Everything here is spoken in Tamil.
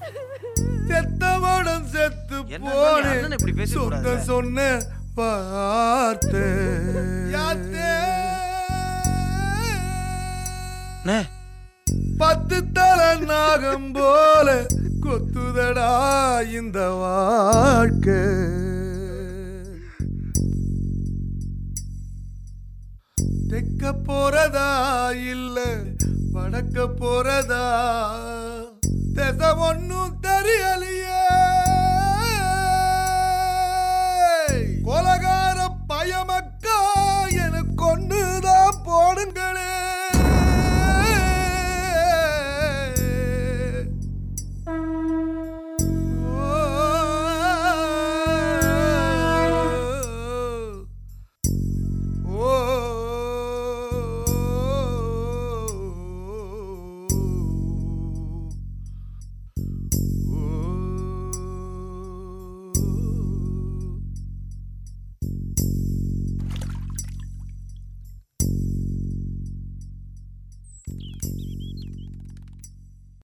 செத்தவடம் செத்து என்ன அண்ணா, நீ போனேன் அண்ணனை இப்படி பேசக்கூடாது. சொந்த சொன்ன வார்த்தை யாத்தே அண்ணே பத்து தல நாகம் போல கொத்துதடா இந்த வாழ்க்கை தெக்க போறதா இல்ல வடக்க போறதா திசை ஒன்னும் தெரியல